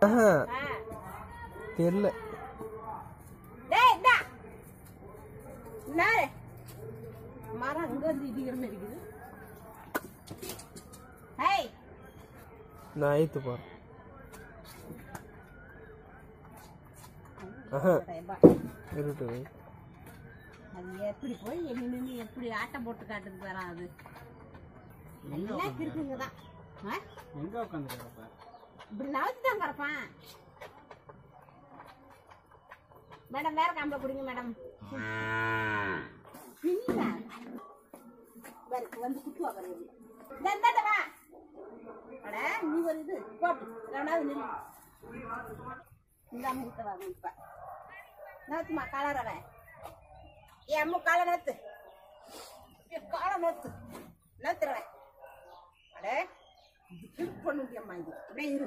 ஆஹா, ஆ. தெரியல டேய் இந்தா என்னது மரம் அங்க வந்து இடிக்கிற மாதிரி இருக்குது ஹேய் நான் ஐத்து போறேன் ஆஹா இருட்டு வை. அது எப்படி போய் எங்க நின்று எப்படி ஆட்டம் போட்டு காட்டுது வரான் அது எல்லாம் இருக்குங்க தான் எங்க உட்காந்து கிடப்ப இப்படி நவச்சு தான் கிடப்பான் மேடம் வேற காம்பளை குடிங்க மேடம் இல்ல வரு, வந்து குத்துவா பாரு இது. இந்த, இந்த, இந்த வா அட நீ ஒரு இது போட்டு ரெண்டாவது நில்லு இந்த அம்முத்த வா இப்ப நோத்துமா கலரவ என் அம்மு காலை நோத்து என் காலை நோத்து நோத்துறவன் அட இது பண்ண முடியாமா இது அப்படியே இரு